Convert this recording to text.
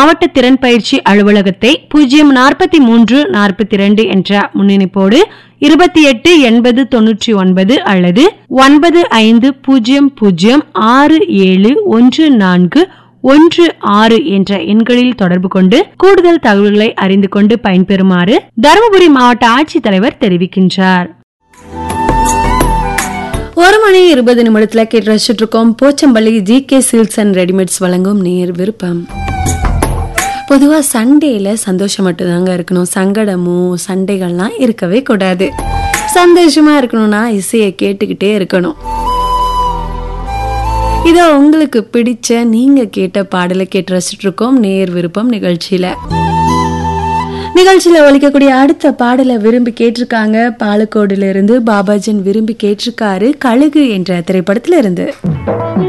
மாவட்ட திறன் பயிற்சி அலுவலகத்தை பூஜ்ஜியம் நாற்பத்தி மூன்று நாற்பத்தி இரண்டு என்ற முன்னிணைப்போடு இருபத்தி எட்டு எண்பது தொன்னூற்றி ஒன்பது அல்லது ஒன்பது ஐந்து பூஜ்ஜியம் பூஜ்ஜியம் ஆறு ஏழு ஒன்று நான்கு ஒன்று ஆறு என்ற எண்களில் தொடர்பு கொண்டு கூடுதல் தகவல்களை அறிந்து கொண்டு பயன்பெறுமாறு தருமபுரி மாவட்ட ஆட்சித்தலைவர் தெரிவிக்கின்றார் ஒரு மணி இருபது நிமிடத்துல கேட்டு ரசிச்சுட்டு இருக்கோம் Pochampalli G K silks and readymades வழங்கும் நேர் விருப்பம் பொதுவா சண்டேல சந்தோஷம் மட்டும்தாங்க இருக்கணும் சங்கடமும் சண்டைகள்லாம் இருக்கவே கூடாது சந்தோஷமா இருக்கணும்னா இசையை கேட்டுக்கிட்டே இருக்கணும் இதோ உங்களுக்கு பிடிச்ச நீங்க கேட்ட பாடலை கேட்டு ரசிச்சுட்டு இருக்கோம் நேர் விருப்பம் நிகழ்ச்சியில நிகழ்ச்சியில ஒலிக்கக்கூடிய அடுத்த பாடலை விரும்பி கேட்டிருக்காங்க பாலக்கோடுல இருந்து பாபாஜன் விரும்பி கேட்டிருக்காரு கழுகு என்ற திரைப்படத்துல இருந்து